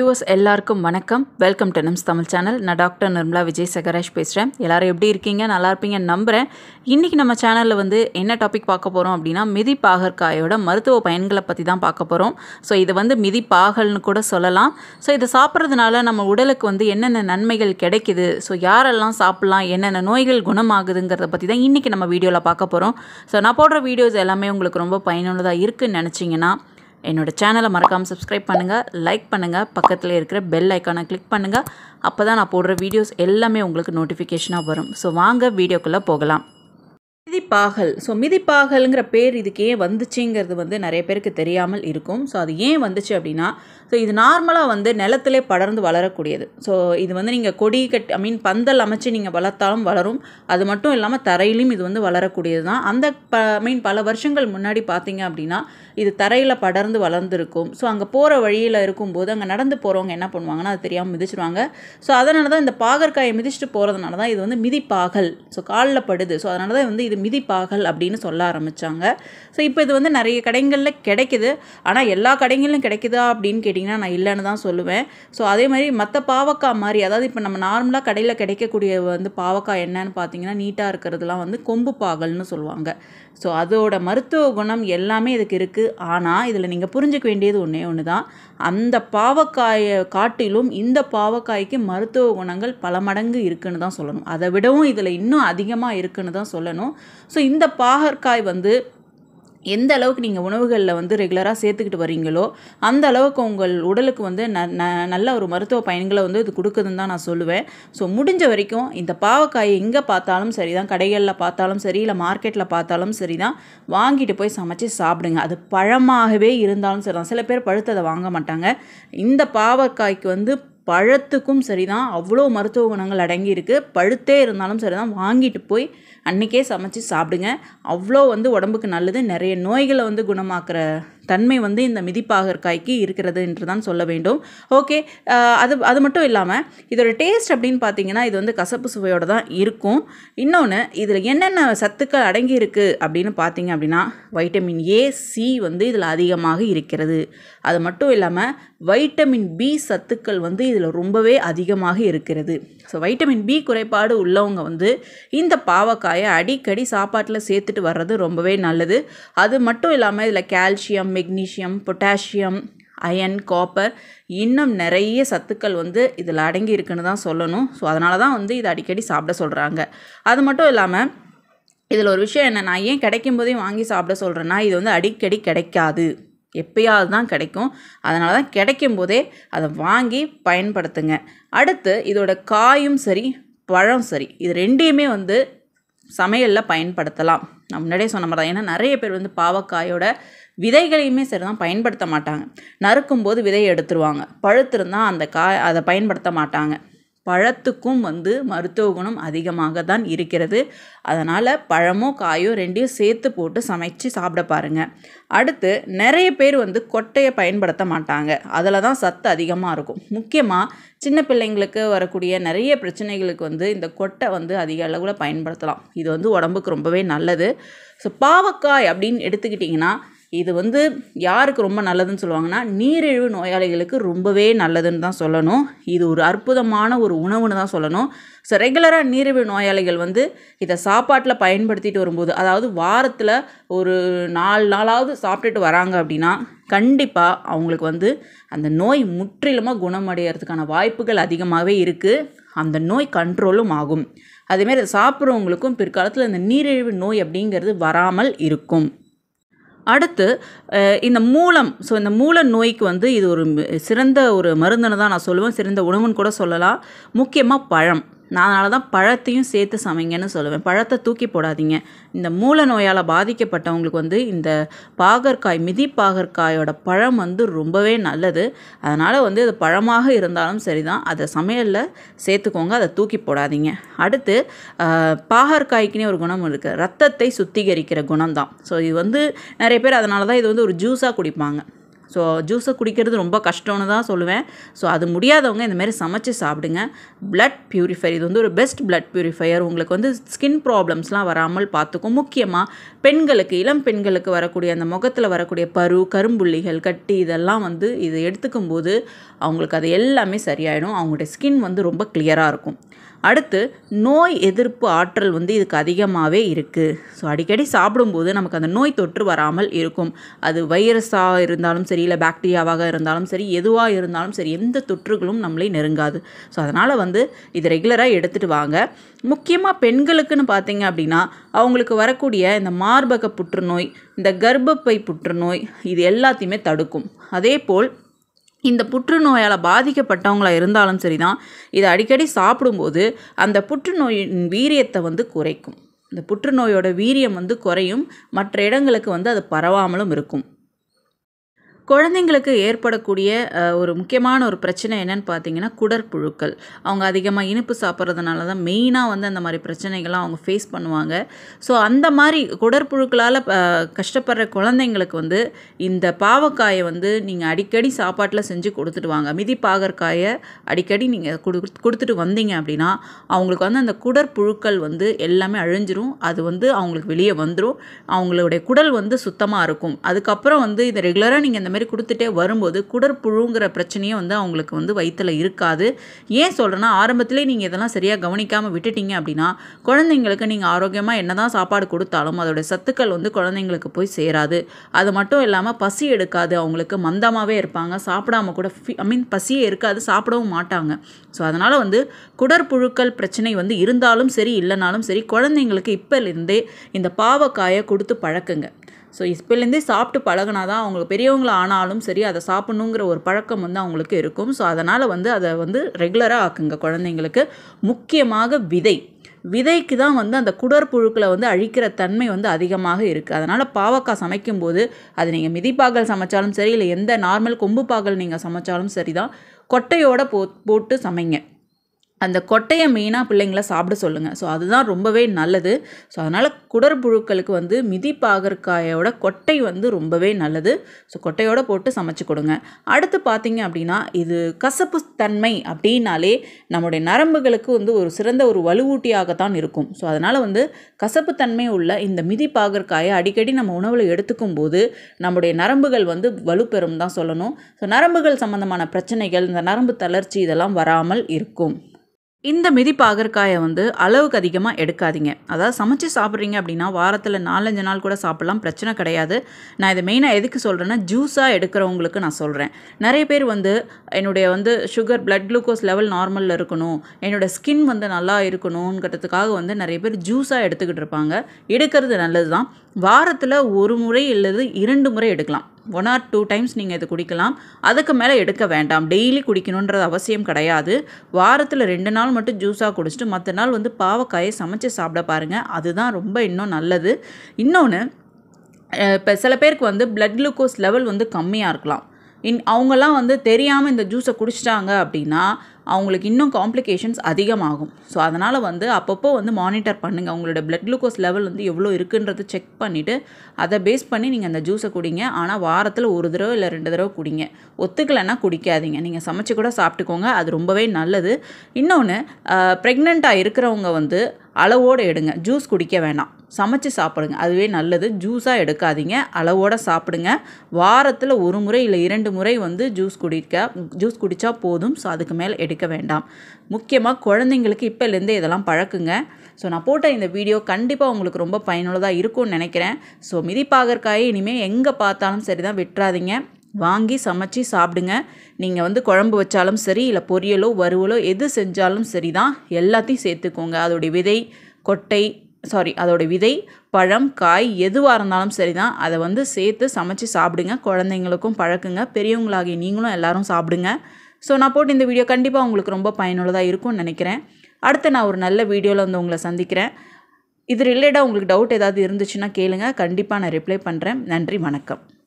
viewers எல்லாருக்கும் வணக்கம் welcome to Nims Tamil channel நான் டாக்டர் நிர்மலா விஜய் சகராஜ் பேசுகிறேன் எல்லாரும் எப்படி இருக்கீங்க நல்லா இருப்பீங்கன்னு நம்புகிறேன் இன்றைக்கி நம்ம சேனலில் வந்து என்ன டாபிக் பார்க்க போகிறோம் அப்படின்னா மிதி பாகற்காயோட மருத்துவ பயன்களை பற்றி தான் பார்க்க போகிறோம் ஸோ இது வந்து மிதி பாகல்னு கூட சொல்லலாம் ஸோ இதை சாப்பிட்றதுனால நம்ம உடலுக்கு வந்து என்னென்ன நன்மைகள் கிடைக்குது ஸோ யாரெல்லாம் சாப்பிட்லாம் என்னென்ன நோய்கள் குணமாகுதுங்கிறத பற்றி தான் இன்றைக்கி நம்ம வீடியோவில் பார்க்க போகிறோம் ஸோ நான் போடுற வீடியோஸ் எல்லாமே உங்களுக்கு ரொம்ப பயனுள்ளதாக இருக்குன்னு நினச்சிங்கன்னா என்னோட சேனலை மறக்காமல் சப்ஸ்கிரைப் பண்ணுங்கள் லைக் பண்ணுங்கள் பக்கத்தில் இருக்கிற பெல் ஐக்கானை கிளிக் பண்ணுங்கள் அப்போ தான் நான் போடுற வீடியோஸ் எல்லாமே உங்களுக்கு நோட்டிஃபிகேஷனாக வரும் ஸோ வாங்க வீடியோக்குள்ளே போகலாம் மிதிப்பாகல் ஸோ மிதிப்பாகல்ங்கிற பேர் இதுக்கு ஏன் வந்துச்சுங்கிறது வந்து நிறைய பேருக்கு தெரியாமல் இருக்கும் ஸோ அது ஏன் வந்துச்சு அப்படின்னா ஸோ இது நார்மலாக வந்து நிலத்திலே படர்ந்து வளரக்கூடியது ஸோ இது வந்து நீங்கள் கொடி கட் ஐ மீன் பந்தல் அமைச்சு நீங்கள் வளர்த்தாலும் வளரும் அது மட்டும் இல்லாமல் தரையிலையும் இது வந்து வளரக்கூடியது தான் அந்த ப ஐ மீன் பல வருஷங்கள் முன்னாடி பார்த்தீங்க அப்படின்னா இது தரையில் படர்ந்து வளர்ந்துருக்கும் ஸோ அங்கே போகிற வழியில் இருக்கும்போது அங்கே நடந்து போகிறவங்க என்ன பண்ணுவாங்கன்னா அது தெரியாமல் மிதிச்சிருவாங்க ஸோ அதனால தான் இந்த பாகற்காயை மிதிச்சுட்டு போகிறதுனால தான் இது வந்து மிதிப்பாகல் ஸோ காலில் படுது ஸோ அதனால தான் வந்து இது மிதிப்பாகல் அப்படின்னு சொல்ல ஆரம்பித்தாங்க ஸோ இப்போ இது வந்து நிறைய கடைகளில் கிடைக்குது ஆனால் எல்லா கடைகளிலும் கிடைக்குதா அப்படின்னு கேட்டிங்கன்னா நான் இல்லைன்னு தான் சொல்லுவேன் ஸோ அதே மாதிரி மற்ற பாவக்காய் மாதிரி அதாவது இப்போ நம்ம நார்மலாக கடையில் கிடைக்கக்கூடிய வந்து பாவக்காய் என்னன்னு பார்த்தீங்கன்னா நீட்டாக இருக்கிறதுலாம் வந்து கொம்பு பாகல்னு சொல்லுவாங்க ஸோ அதோட மருத்துவ குணம் எல்லாமே இதுக்கு இருக்குது ஆனால் இதில் நீங்கள் புரிஞ்சுக்க வேண்டியது ஒன்றே ஒன்று தான் அந்த பாவக்காயை காட்டிலும் இந்த பாவக்காய்க்கு மருத்துவ குணங்கள் பல மடங்கு இருக்குன்னு தான் சொல்லணும் அதை விடவும் இதில் இன்னும் அதிகமாக இருக்குன்னு தான் சொல்லணும் ஸோ இந்த பாகற்காய் வந்து எந்த அளவுக்கு நீங்கள் உணவுகளில் வந்து ரெகுலராக சேர்த்துக்கிட்டு வரீங்களோ அந்த அளவுக்கு உங்கள் உடலுக்கு வந்து ந ந நல்ல ஒரு மருத்துவ பயன்களை வந்து இது கொடுக்குதுன்னு தான் நான் சொல்லுவேன் ஸோ முடிஞ்ச வரைக்கும் இந்த பாவக்காயை எங்கே பார்த்தாலும் சரி தான் கடைகளில் பார்த்தாலும் சரி இல்லை மார்க்கெட்டில் பார்த்தாலும் சரி தான் வாங்கிட்டு போய் சமைச்சு சாப்பிடுங்க அது பழமாகவே இருந்தாலும் சரி தான் சில பேர் பழுத்ததை வாங்க மாட்டாங்க இந்த பாவக்காய்க்கு வந்து பழத்துக்கும் சரி தான் அவ்வளோ மருத்துவ குணங்கள் அடங்கியிருக்கு பழுத்தே இருந்தாலும் சரி தான் வாங்கிட்டு போய் அன்றைக்கே சமைச்சு சாப்பிடுங்க அவ்வளோ வந்து உடம்புக்கு நல்லது நிறைய நோய்களை வந்து குணமாக்குற தன்மை வந்து இந்த மிதிப்பாகற்காய்க்கு இருக்கிறது என்று தான் சொல்ல வேண்டும் ஓகே அது அது மட்டும் இல்லாமல் இதோட டேஸ்ட் அப்படின்னு பார்த்தீங்கன்னா இது வந்து கசப்பு சுவையோடு தான் இருக்கும் இன்னொன்று இதில் என்னென்ன சத்துக்கள் அடங்கி இருக்குது அப்படின்னு பார்த்தீங்க அப்படின்னா வைட்டமின் ஏ சி வந்து இதில் அதிகமாக இருக்கிறது அது மட்டும் இல்லாமல் வைட்டமின் பி சத்துக்கள் வந்து இதில் ரொம்பவே அதிகமாக இருக்கிறது ஸோ வைட்டமின் பி குறைபாடு உள்ளவங்க வந்து இந்த பாவக்காயை அடிக்கடி சாப்பாட்டில் சேர்த்துட்டு வர்றது ரொம்பவே நல்லது அது மட்டும் இல்லாமல் இதில் calcium magnesium potassium iron copper இன்னும் நிறைய சத்துக்கள் வந்து இதில் அடங்கி இருக்குன்னு தான் சொல்லணும் ஸோ அதனால தான் வந்து இதை அடிக்கடி சாப்பிட சொல்கிறாங்க அது மட்டும் இல்லாமல் இதில் ஒரு விஷயம் என்ன நான் ஏன் கிடைக்கும் போதே வாங்கி சாப்பிட சொல்கிறேன்னா இது வந்து அடிக்கடி கிடைக்காது எப்பயாவது தான் கிடைக்கும் அதனால தான் கிடைக்கும் போதே அதை வாங்கி பயன்படுத்துங்க அடுத்து இதோட காயும் சரி பழம் சரி இது ரெண்டையுமே வந்து சமையலில் பயன்படுத்தலாம் நான் முன்னாடியே சொன்ன மாதிரி தான் ஏன்னா நிறைய பேர் வந்து பாவக்காயோட விதைகளையுமே சரி தான் பயன்படுத்த மாட்டாங்க நறுக்கும் போது விதையை எடுத்துருவாங்க பழுத்திருந்தால் அந்த காய் அதை பயன்படுத்த மாட்டாங்க பழத்துக்கும் வந்து மருத்துவ குணம் அதிகமாக தான் இருக்கிறது அதனால் பழமோ காயோ ரெண்டையும் சேர்த்து போட்டு சமைச்சு சாப்பிட பாருங்கள் அடுத்து நிறைய பேர் வந்து கொட்டையை பயன்படுத்த மாட்டாங்க அதில் தான் சத்து அதிகமாக இருக்கும் முக்கியமாக சின்ன பிள்ளைங்களுக்கு வரக்கூடிய நிறைய பிரச்சனைகளுக்கு வந்து இந்த கொட்டை வந்து அதிக அளவில் பயன்படுத்தலாம் இது வந்து உடம்புக்கு ரொம்பவே நல்லது ஸோ பாவக்காய் அப்படின்னு எடுத்துக்கிட்டிங்கன்னா இது வந்து யாருக்கு ரொம்ப நல்லதுன்னு சொல்லுவாங்கன்னா நீரிழிவு நோயாளிகளுக்கு ரொம்பவே நல்லதுன்னு தான் சொல்லணும் இது ஒரு அற்புதமான ஒரு உணவுன்னு தான் சொல்லணும் ஸோ ரெகுலராக நீரிழிவு நோயாளிகள் வந்து இதை சாப்பாட்டில் பயன்படுத்திட்டு வரும்போது அதாவது வாரத்தில் ஒரு நாலு நாளாவது சாப்பிட்டுட்டு வராங்க அப்படின்னா கண்டிப்பாக அவங்களுக்கு வந்து அந்த நோய் முற்றிலுமாக குணமடைகிறதுக்கான வாய்ப்புகள் அதிகமாகவே இருக்குது அந்த நோய் கண்ட்ரோலும் ஆகும் அதேமாரி அதை சாப்பிட்றவங்களுக்கும் பிற்காலத்தில் இந்த நீரிழிவு நோய் அப்படிங்கிறது வராமல் இருக்கும் அடுத்து இந்த மூலம் ஸோ இந்த மூல நோய்க்கு வந்து இது ஒரு சிறந்த ஒரு மருந்துன்னு தான் நான் சொல்லுவேன் சிறந்த உணவுன்னு கூட சொல்லலாம் முக்கியமாக பழம் நான் அதனால தான் பழத்தையும் சேர்த்து சமைங்கன்னு சொல்லுவேன் பழத்தை தூக்கி போடாதீங்க இந்த மூல நோயால் பாதிக்கப்பட்டவங்களுக்கு வந்து இந்த பாகற்காய் மிதி பாகற்காயோட பழம் வந்து ரொம்பவே நல்லது அதனால் வந்து அது பழமாக இருந்தாலும் சரி தான் அதை சமையலில் சேர்த்துக்கோங்க அதை தூக்கி போடாதீங்க அடுத்து பாகற்காய்க்குனே ஒரு குணம் இருக்குது ரத்தத்தை சுத்திகரிக்கிற குணம் தான் ஸோ இது வந்து நிறைய பேர் அதனால தான் இது வந்து ஒரு ஜூஸாக குடிப்பாங்க ஸோ ஜூஸை குடிக்கிறது ரொம்ப கஷ்டம்னு தான் சொல்லுவேன் ஸோ அது முடியாதவங்க இந்த மாதிரி சமைச்சு சாப்பிடுங்க பிளட் பியூரிஃபையர் இது வந்து ஒரு பெஸ்ட் பிளட் பியூரிஃபையர் உங்களுக்கு வந்து ஸ்கின் ப்ராப்ளம்ஸ்லாம் வராமல் பார்த்துக்கும் முக்கியமாக பெண்களுக்கு இளம் பெண்களுக்கு வரக்கூடிய அந்த முகத்தில் வரக்கூடிய பரு கரும்புள்ளிகள் கட்டி இதெல்லாம் வந்து இது எடுத்துக்கும் போது அவங்களுக்கு அது எல்லாமே சரியாயிடும் அவங்களுடைய ஸ்கின் வந்து ரொம்ப கிளியராக இருக்கும் அடுத்து நோய் எதிர்ப்பு ஆற்றல் வந்து இதுக்கு அதிகமாகவே இருக்குது ஸோ அடிக்கடி சாப்பிடும்போது நமக்கு அந்த நோய் தொற்று வராமல் இருக்கும் அது வைரஸாக இருந்தாலும் சரி இல்லை பாக்டீரியாவாக இருந்தாலும் சரி எதுவாக இருந்தாலும் சரி எந்த தொற்றுகளும் நம்மளை நெருங்காது ஸோ அதனால் வந்து இது ரெகுலராக எடுத்துகிட்டு வாங்க முக்கியமாக பெண்களுக்குன்னு பார்த்தீங்க அப்படின்னா அவங்களுக்கு வரக்கூடிய இந்த மார்பக புற்றுநோய் இந்த கர்ப்பப்பை புற்றுநோய் இது எல்லாத்தையுமே தடுக்கும் அதே போல் இந்த புற்றுநோயால் பாதிக்கப்பட்டவங்களா இருந்தாலும் சரி தான் இதை அடிக்கடி சாப்பிடும்போது அந்த புற்றுநோயின் வீரியத்தை வந்து குறைக்கும் இந்த புற்றுநோயோட வீரியம் வந்து குறையும் மற்ற இடங்களுக்கு வந்து அது பரவாமலும் இருக்கும் குழந்தைங்களுக்கு ஏற்படக்கூடிய அஹ், ஒரு முக்கியமான ஒரு பிரச்சனை என்னன்னு பார்த்தீங்கன்னா குடற்புழுக்கள் அவங்க அதிகமாக இனிப்பு சாப்பிட்றதுனால தான் மெயினாக வந்து அந்த மாதிரி பிரச்சனைகள்லாம் அவங்க ஃபேஸ் பண்ணுவாங்க ஸோ அந்த மாதிரி குடற்புழுக்களால் கஷ்டப்படுற குழந்தைங்களுக்கு வந்து இந்த பாவக்காயை வந்து நீங்கள் அடிக்கடி சாப்பாட்டில் செஞ்சு கொடுத்துட்டு வாங்க மிதி பாகற்காயை அடிக்கடி நீங்கள் கொடு கொடுத்துட்டு வந்தீங்க அப்படின்னா அவங்களுக்கு வந்து அந்த குடற்புழுக்கள் வந்து எல்லாமே அழிஞ்சிரும் அது வந்து அவங்களுக்கு வெளியே வந்துடும் அவங்களுடைய குடல் வந்து சுத்தமாக இருக்கும் அதுக்கப்புறம் வந்து இதை ரெகுலராக நீங்கள் இந்த மாதிரி கொடுத்துட்டே வரும்போது குடற்புழுங்கிற பிரச்சனையே வந்து அவங்களுக்கு வந்து வயிற்றில் இருக்காது ஏன் சொல்கிறேன்னா ஆரம்பத்திலே நீங்கள் இதெல்லாம் சரியாக கவனிக்காமல் விட்டுட்டீங்க அப்படின்னா குழந்தைங்களுக்கு நீங்கள் ஆரோக்கியமாக என்ன தான் சாப்பாடு கொடுத்தாலும் அதோட சத்துக்கள் வந்து குழந்தைங்களுக்கு போய் சேராது அது மட்டும் இல்லாமல் பசி எடுக்காது அவங்களுக்கு மந்தமாகவே இருப்பாங்க சாப்பிடாம கூட ஐ மீன் பசியே இருக்காது சாப்பிடவும் மாட்டாங்க ஸோ அதனால் வந்து குடற்புழுக்கள் பிரச்சனை வந்து இருந்தாலும் சரி இல்லைனாலும் சரி குழந்தைங்களுக்கு இப்போலேருந்தே இந்த பாவக்காயை கொடுத்து பழக்குங்க ஸோ இப்போலேருந்தே சாப்பிட்டு பழகினா தான் அவங்களுக்கு பெரியவங்கள ஆனாலும் சரி அதை சாப்பிட்ணுங்கிற ஒரு பழக்கம் வந்து அவங்களுக்கு இருக்கும் ஸோ அதனால் வந்து அதை வந்து ரெகுலராக ஆக்குங்க குழந்தைங்களுக்கு முக்கியமாக விதை விதைக்கு தான் வந்து அந்த குடற்புழுக்களை வந்து அழிக்கிற தன்மை வந்து அதிகமாக இருக்குது அதனால் பாவக்காய் சமைக்கும்போது அது நீங்கள் மிதிப்பாகல் சமைச்சாலும் சரி இல்லை எந்த நார்மல் கொம்பு பாகல் நீங்கள் சமைச்சாலும் சரி தான் கொட்டையோட போ போட்டு சமைங்க அந்த கொட்டையை மெயினாக பிள்ளைங்கள சாப்பிட சொல்லுங்கள் ஸோ அதுதான் ரொம்பவே நல்லது ஸோ அதனால் குடற்புழுக்களுக்கு வந்து மிதி பாகற்காயோட கொட்டை வந்து ரொம்பவே நல்லது ஸோ கொட்டையோட போட்டு சமைச்சு கொடுங்க அடுத்து பார்த்தீங்க அப்படின்னா இது கசப்பு தன்மை அப்படின்னாலே நம்முடைய நரம்புகளுக்கு வந்து ஒரு சிறந்த ஒரு வலுவூட்டியாகத்தான் இருக்கும் ஸோ அதனால் வந்து கசப்புத்தன்மை உள்ள இந்த மிதி பாகற்காயை அடிக்கடி நம்ம உணவில் எடுத்துக்கும் போது நம்முடைய நரம்புகள் வந்து வலுப்பெறும் தான் சொல்லணும் ஸோ நரம்புகள் சம்மந்தமான பிரச்சனைகள் இந்த நரம்பு தளர்ச்சி இதெல்லாம் வராமல் இருக்கும் இந்த மிதி பாகற்காயை வந்து அளவுக்கு அதிகமாக எடுக்காதீங்க அதாவது சமைச்சு சாப்பிட்றீங்க அப்படின்னா வாரத்தில் நாலஞ்சு நாள் கூட சாப்பிடலாம் பிரச்சனை கிடையாது நான் இதை மெயினாக எதுக்கு சொல்கிறேன்னா ஜூஸாக எடுக்கிறவங்களுக்கு நான் சொல்கிறேன் நிறைய பேர் வந்து என்னுடைய வந்து சுகர் பிளட் குளுக்கோஸ் லெவல் நார்மலில் இருக்கணும் என்னோடய ஸ்கின் வந்து நல்லா இருக்கணுங்கிறதுக்காக வந்து நிறைய பேர் ஜூஸாக எடுத்துக்கிட்டு இருப்பாங்க எடுக்கிறது நல்லது தான் வாரத்தில் ஒரு முறை இல்லது இரண்டு முறை எடுக்கலாம் ஒன் ஆர் டூ டைம்ஸ் நீங்கள் இது குடிக்கலாம் அதுக்கு மேலே எடுக்க வேண்டாம் டெய்லி குடிக்கணுன்றது அவசியம் கிடையாது வாரத்தில் ரெண்டு நாள் மட்டும் ஜூஸாக குடிச்சிட்டு மற்ற நாள் வந்து பாவக்காயை சமைச்சு சாப்பிட பாருங்கள் அதுதான் ரொம்ப இன்னும் நல்லது இன்னொன்று இப்போ சில பேருக்கு வந்து பிளட் குளுக்கோஸ் லெவல் வந்து கம்மியாக இருக்கலாம் இன் அவங்கெல்லாம் வந்து தெரியாமல் இந்த ஜூஸை குடிச்சிட்டாங்க அப்படின்னா அவங்களுக்கு இன்னும் காம்ப்ளிகேஷன்ஸ் அதிகமாகும் ஸோ அதனால் வந்து அப்பப்போ வந்து மானிட்டர் பண்ணுங்கள் அவங்களோட பிளட் குளுக்கோஸ் லெவல் வந்து எவ்வளோ இருக்குன்றது செக் பண்ணிவிட்டு அதை பேஸ் பண்ணி நீங்கள் அந்த ஜூஸை குடிங்க ஆனால் வாரத்தில் ஒரு தடவை இல்லை ரெண்டு தடவை குடிங்க ஒத்துக்கலைன்னா குடிக்காதீங்க நீங்கள் சமைச்சு கூட சாப்பிட்டுக்கோங்க அது ரொம்பவே நல்லது இன்னொன்று ப்ரெக்னெண்ட்டாக இருக்கிறவங்க வந்து அளவோடு எடுங்க ஜூஸ் குடிக்க வேணாம் சமைச்சு சாப்பிடுங்க அதுவே நல்லது ஜூஸாக எடுக்காதீங்க அளவோடு சாப்பிடுங்க வாரத்தில் ஒரு முறை இல்லை இரண்டு முறை வந்து ஜூஸ் குடிக்க ஜூஸ் குடித்தா போதும் ஸோ அதுக்கு மேலே எடுக்க வேண்டாம் முக்கியமாக குழந்தைங்களுக்கு இப்போலேருந்தே இதெல்லாம் பழக்குங்க ஸோ நான் போட்ட இந்த வீடியோ கண்டிப்பாக உங்களுக்கு ரொம்ப பயனுள்ளதாக இருக்கும்னு நினைக்கிறேன் ஸோ மிதிப்பாகற்காயை இனிமேல் எங்கே பார்த்தாலும் சரி தான் விட்டுறாதீங்க வாங்கி சமைச்சு சாப்பிடுங்க நீங்கள் வந்து குழம்பு வச்சாலும் சரி இல்லை பொரியலோ வறுவலோ எது செஞ்சாலும் சரி தான் எல்லாத்தையும் சேர்த்துக்கோங்க அதோடைய விதை கொட்டை சாரி அதோட விதை பழம் காய் எதுவாக இருந்தாலும் சரி தான் அதை வந்து சேர்த்து சமைச்சு சாப்பிடுங்க குழந்தைங்களுக்கும் பழக்குங்க பெரியவங்களாகிய நீங்களும் எல்லாரும் சாப்பிடுங்க ஸோ நான் போட்டு இந்த வீடியோ கண்டிப்பாக உங்களுக்கு ரொம்ப பயனுள்ளதாக இருக்கும்னு நினைக்கிறேன் அடுத்து நான் ஒரு நல்ல வீடியோவில் வந்து உங்களை சந்திக்கிறேன் இது ரிலேட்டாக உங்களுக்கு டவுட் ஏதாவது இருந்துச்சுன்னா கேளுங்க கண்டிப்பாக நான் ரிப்ளை பண்ணுறேன் நன்றி வணக்கம்